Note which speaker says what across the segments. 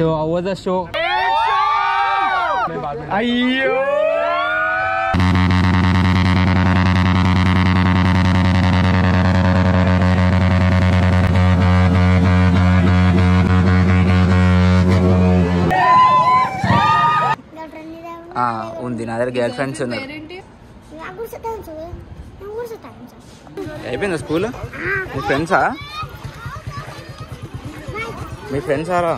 Speaker 1: how was the show? అయ్యో ఆ, ఉంది నా దగ్గర గర్ల్ ఫ్రెండ్స్ ఉన్నారు
Speaker 2: నాకు కూడా సెటాన్స్ నాకు కూడా సెటాన్స్
Speaker 1: అయిపోయిందా స్కూల్ మీ ఫ్రెండ్సా మీ ఫ్రెండ్స్ ఆరా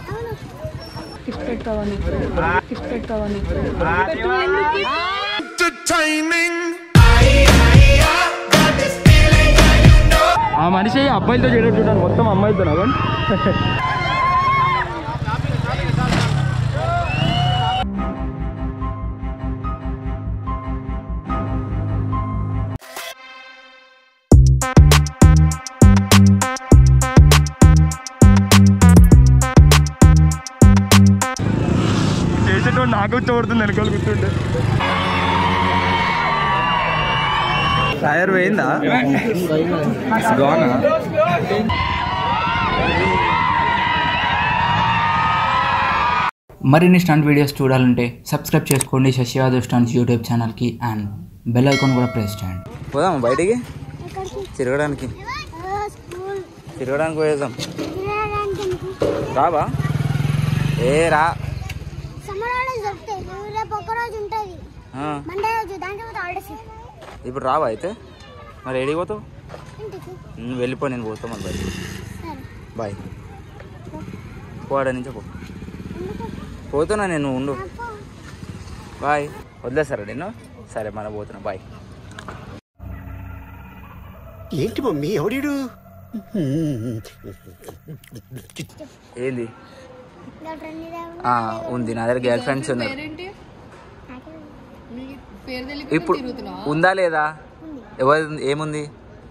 Speaker 1: ఆ మనిషి అబ్బాయిలతో చేయడం మొత్తం అమ్మాయిలతో నవ్వండి చేసేటోడు నాకు వచ్చబడుతుంది వెనకాల కూర్చుంటే టైర్ పోయిందా గోనా
Speaker 3: మరిన్ని స్టంట్ వీడియోస్ చూడాలంటే సబ్స్క్రైబ్ చేసుకోండి శశియాదవ్ స్టంట్స్ యూట్యూబ్ ఛానల్కి అండ్ బెల్ ఐకాన్ కూడా ప్రెస్ చేయండి
Speaker 1: పోదాం బయటికి
Speaker 2: ఎక్కడికి
Speaker 1: తిరగడానికి
Speaker 2: స్కూల్
Speaker 1: తిరగడానికి పోయేద్దాం
Speaker 2: తిరగడానికి ఎందుకు
Speaker 1: రావా ఏ రా
Speaker 2: సమ్మర్ హాలిడేస్ దొరుకుతాయి రేపు ఒక్క రోజు ఉంటుంది
Speaker 1: ఆ,
Speaker 2: మండే రోజు దాని తర్వాత హాలిడేస్
Speaker 1: ఇప్పుడు రావా అయితే మరి ఏడికి పోతావు
Speaker 2: ఇంటికి
Speaker 1: నువ్వు వెళ్ళిపో నేను పోతాం మరి బయటికి
Speaker 2: సరే
Speaker 1: బాయ్ పోవాడ నుంచి పో
Speaker 2: ఎందుకు
Speaker 1: పోతున్నా నేను ఉండు
Speaker 2: అప్పో
Speaker 1: బాయ్ వదిలేస్తారా నేను సరే మన పోతున్నా బాయ్
Speaker 4: ఏంటి మమ్మీ ఎవడీడు
Speaker 1: ఏంది
Speaker 2: గర్ల్ ఫ్రెండ్
Speaker 1: ఆ, ఉంది నా దగ్గర గర్ల్ ఫ్రెండ్స్ ఉన్నారు ఇప్పుడు ఉందా లేదా ఎవరు ఏముంది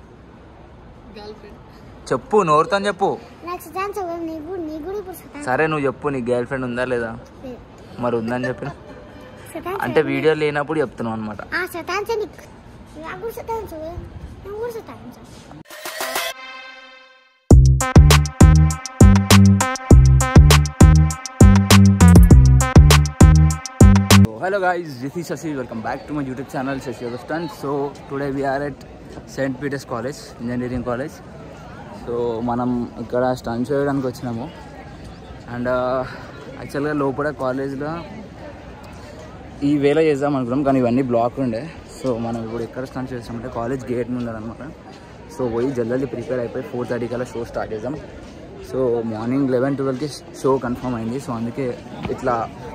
Speaker 1: చెప్పు నోరుతో చెప్పు
Speaker 2: నాకు సెటాన్స్ నీకు నీకు కూడా ఇప్పుడు సెటాన్స్
Speaker 1: సరే నువ్వు చెప్పు నీ గర్ల్ ఫ్రెండ్ ఉందా లేదా మరి ఉందని చెప్పిన
Speaker 2: సెటాన్స్
Speaker 1: అంటే వీడియో లేనప్పుడు చెప్తున్నావు అనమాట
Speaker 2: ఆ సెటాన్స్ నీకు నాకు కూడా సెటాన్స్ నాకు కూడా సెటాన్స్
Speaker 1: hello guys this is Shashi welcome back to my YouTube channel Shashi అగస్టన్ so today we are at saint Peter's college engineering college so మనం ఇక్కడ స్టన్ చేయడానికి వచ్చినాము అండ్ యాక్చువల్గా లోపల కాలేజ్లో ఈ వేళ చేద్దాం అనుకున్నాం కానీ ఇవన్నీ బ్లాక్ ఉండే సో మనం ఇప్పుడు ఎక్కడ స్టార్ట్ చేస్తామంటే కాలేజ్ గేట్ ముందు అనమాట సో పోయి జల్దీ ప్రిపేర్ అయిపోయి ఫోర్ థర్టీ కల్లా షో స్టార్ట్ చేద్దాం సో మార్నింగ్ లెవెన్ ట్వెల్వ్కి షో కన్ఫర్మ్ అయింది సో అందుకే ఇట్లా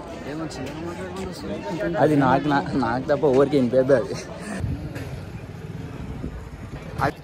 Speaker 1: అది నాకు నా- నాకు తప్ప ఎవరికి వినిపోద్దు అది అది-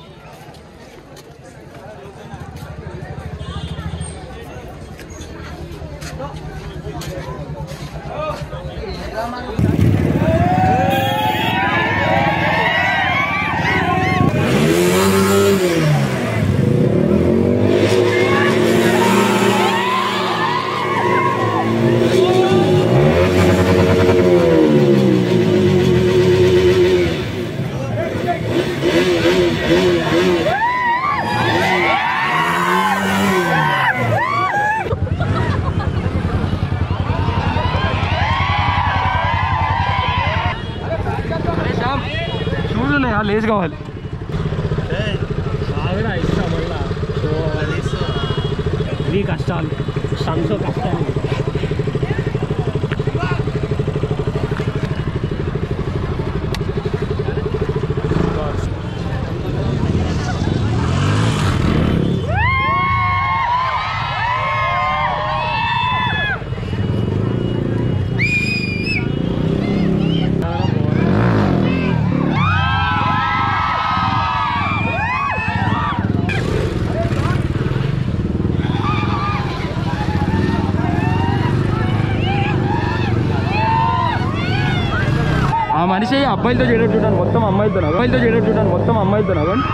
Speaker 1: షూస్ ఉన్నాయా లేస్ కావాలి
Speaker 5: ఇది కష్టాలు స్టమ్స్ కష్టాలు
Speaker 1: ఆ మనిషి అబ్బాయిలతో చేయడం మొత్తం అమ్మాయిలతో అబ్బాయిలతో చేయడం మొత్తం అమ్మాయిలతో నవ్వండి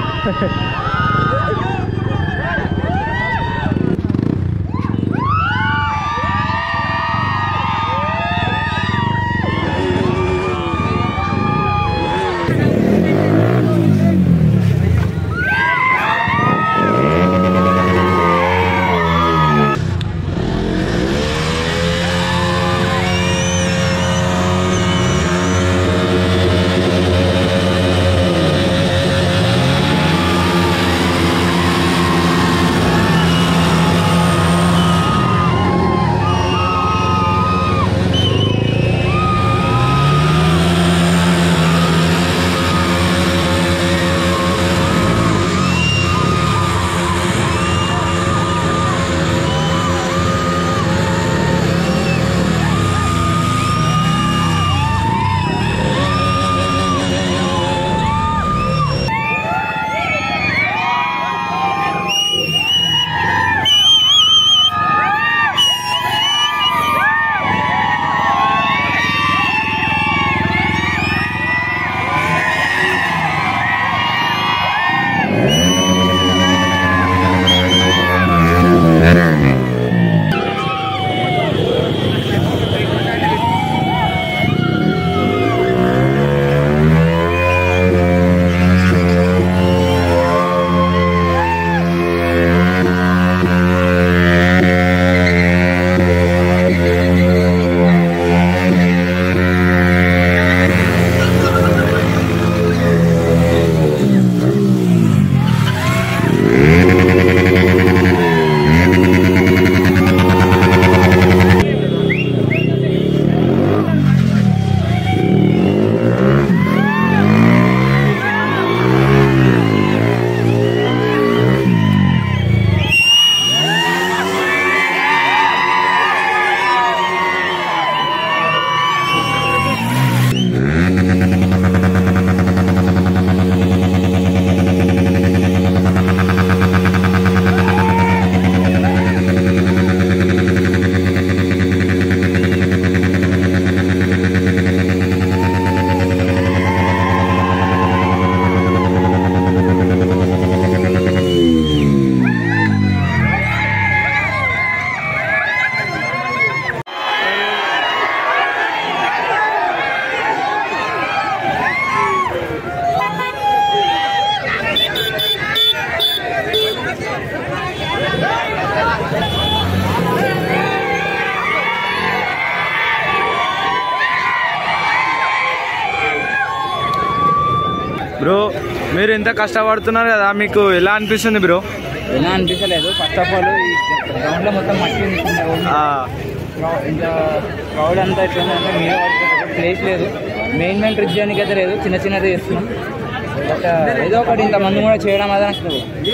Speaker 6: బ్రో మీరు ఎంత కష్టపడుతున్నారు కదా మీకు ఎలా అనిపిస్తుంది బ్రో
Speaker 1: ఎలా అనిపించలేదు ఫస్ట్ ఆఫ్ ఆల్ ఈ గ్రౌండ్లో మొత్తం మట్టి ఉంది కింద road మీద. క్రౌ- ఇంకా క్రౌడ్ అంతా ఎట్లా అంటే మీద పడుతున్నారు ప్లేస్ లేదు మెయిన్ మెయిన్ ట్రిప్ చేయడానికి అయితే లేదు చిన్న చిన్నది చేస్తున్నాం బట్ ఏదో ఒకటి ఇంతమంది కూడా చేయడం అదే నాకు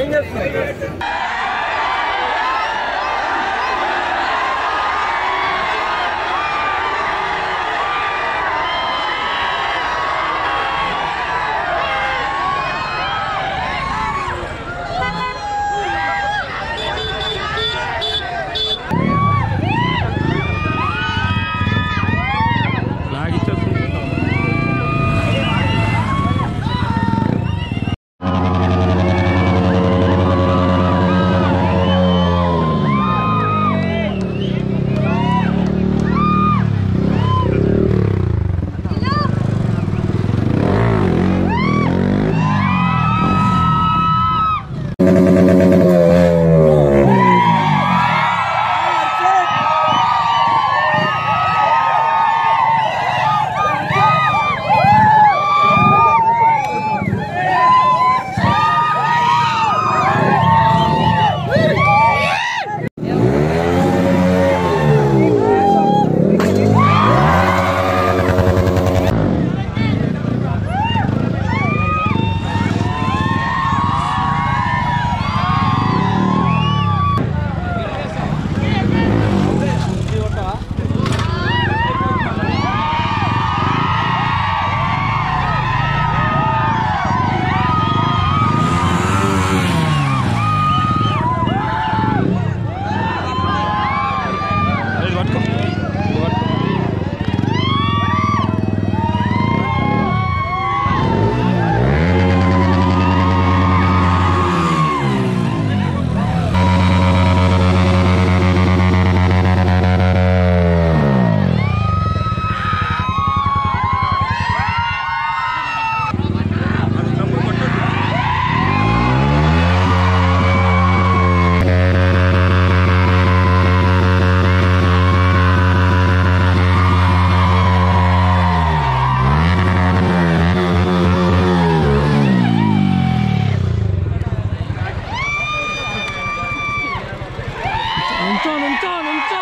Speaker 5: నుంచో నుంచో నుంచో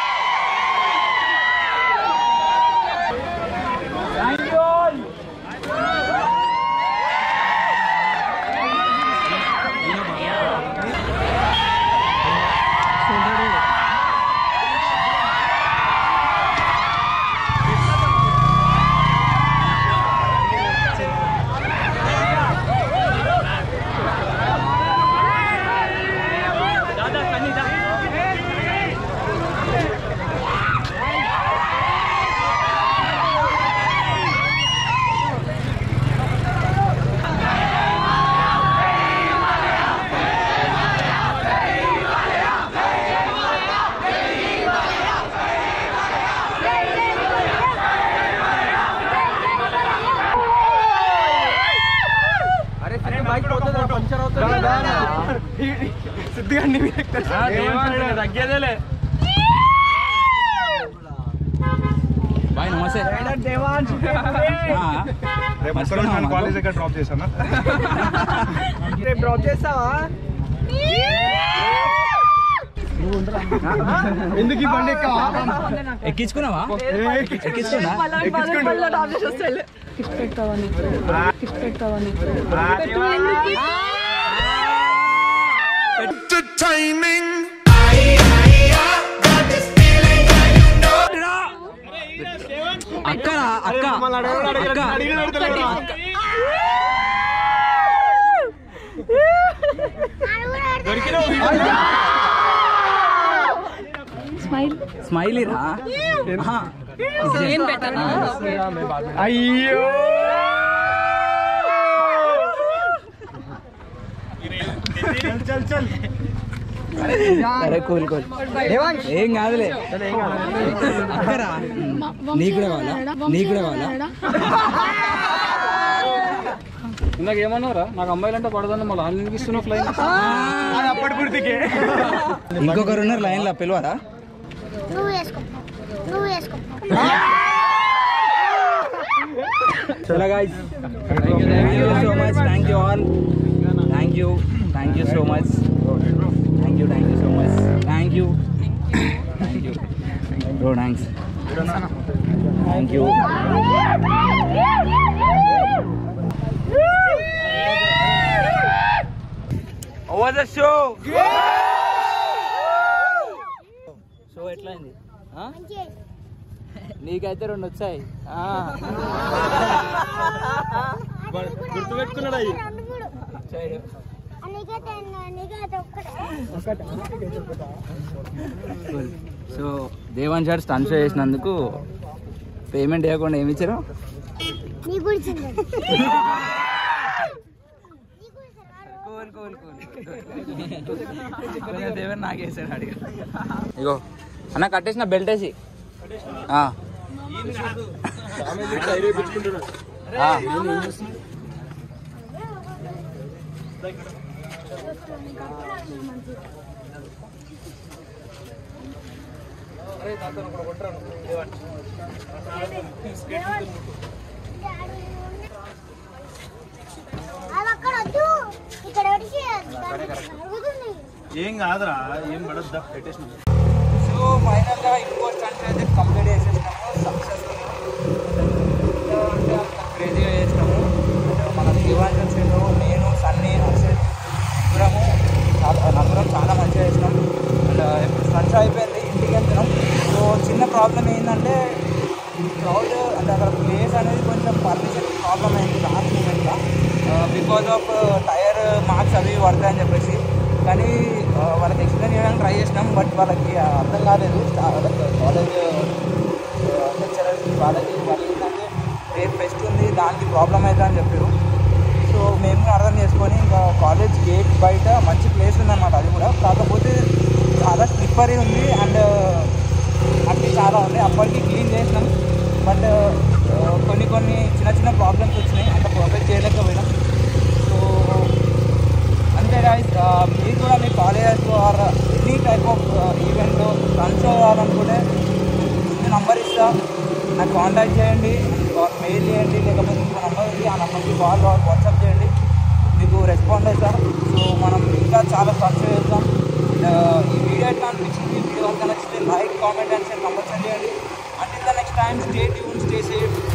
Speaker 6: తగ్గేదేలే
Speaker 1: బాయ్ నమస్తే ఆ, మర్చిపోయినావా మాకు?
Speaker 6: కాలేజ్ దగ్గర డ్రాప్ చేశాను
Speaker 5: డ్రాప్ చేస్తావా
Speaker 6: ఎందుకు ఈ బండి ఎక్కావా
Speaker 1: ఎక్కించుకున్నావా ఎక్కించుకున్నా అక్క అక్క అక్క స్మైలీ రా ఆహా.
Speaker 6: అయ్యో
Speaker 1: సరే కూల్ కూల్ ఏం కాదులే అక్కరా నీకు కూడా కావాలా నీకు కూడా కావాలా
Speaker 5: ఇందాక ఏమన్నారా నాకు అమ్మాయిలంటే పడదని మళ్ళీ ఆన్లైన్కి ఇస్తున్న ఫ్లైన్
Speaker 6: అప్పటి పూర్తికే
Speaker 1: ఇంకొకరు ఉన్నారు లైన్లో పిలవరా
Speaker 2: నువ్వు వేసుకో నువ్వు వేసుకో
Speaker 1: చలో guys. Thank you so much. Thank you all. Thank you. Thank you so much. Thank you. Thank you so much. Thank you. Thank you. Bro, thanks. Thank you. Over the show. Show ఎట్లయింది ఆ?
Speaker 2: మంచిగా
Speaker 1: నీకైతే రెండు వచ్చాయి ఆ.
Speaker 2: గుర్తుపెట్టుకున్నాడు అయ్యి రెండు మూడు
Speaker 1: సైడ్.
Speaker 2: నీకైతే నీకైతే ఒక్కటే
Speaker 1: Cool. So Devan sir stunt show చేసినందుకు పేమెంట్ ఇవ్వకుండా ఏమి ఇచ్చారు
Speaker 2: నీ గురించి
Speaker 1: కూల్ కూల్ కూల్ దేవన్ నాకేసాడు అడిగా ఇగో అన్న కట్టేసిన బెల్ట్ వేసి ఆ. ఆ.
Speaker 2: అది అక్కడ వద్దు ఇక్కడ వచ్చి అడుగుతుంది
Speaker 5: ఏం కాదురా ఏం పడద్దా పెట్టేసిన
Speaker 1: సో ఫైనల్గా ఇంకో స్టంట్ అయితే కంప్లీట్ చేసేసినాము సక్సెస్ఫుల్ క్రేజీగా చేసినాము And మన దివాన్ వచ్చిండు నేను సన్నీ హర్షిత్ ముగ్గురము చాలా నలుగురం చాలా మంచిగా చేసినాం అండ్ ఇప్పుడు స్టంట్స్ అయిపోయింది ఇంటికి వెళ్తున్నాం సో చిన్న ప్రాబ్లం ఏంటంటే క్రౌడ్ అంటే అక్కడ ప్లేస్ అనేది కొంచెం పర్మిషన్ ప్రాబ్లం అయింది లాస్ట్ మూమెంట్లో బికాజ్ ఆఫ్ టైర్ మార్క్స్ అవి పడతాయని చెప్పేసి కానీ ఆ, వాళ్ళకి ఎక్స్ప్లెయిన్ చేయడానికి ట్రై చేసినాం బట్ వాళ్ళకి అర్థం కాలేదు కాలేజ్ లెక్చరర్స్ వాళ్ళకి వాళ్ళు ఏంటంటే రేపు ఫెస్ట్ ఉంది దానికి ప్రాబ్లం అవుతుంది అని చెప్పారు సో మేము కూడా అర్థం చేసుకొని ఇంకా కాలేజ్ గేట్ బయట మంచి ప్లేస్ ఉందన్నమాట అది కూడా కాకపోతే చాలా స్లిప్పరీ ఉంది అండ్ అట్టి చాలా ఉంది అప్పటికి క్లీన్ చేసినాం బట్ కొన్ని కొన్ని చిన్న చిన్న ప్రాబ్లమ్స్ వచ్చినాయి అంత పర్ఫెక్ట్ చేయలేకపోయినాం సో అంతే గాయస్ మీరు కూడా మీ colleges or any type of event run చేయాలనుకుంటే ఈ నంబర్ ఇస్తా నాకు కాంటాక్ట్ చేయండి ఆర్ మెయిల్ చేయండి లేకపోతే ఇంకో నంబర్ ఉంది ఆ నెంబర్కి కాల్ ఆర్ వాట్సాప్ చేయండి మీకు రెస్పాండ్ అవుతాం సో మనం ఇంకా చాలా సర్చ్ చేద్దాం ఈ వీడియో ఎట్లా అనిపించింది వీడియో కనుక నచ్చితే like comment and share compulsory చేయండి until the next time stay tune stay safe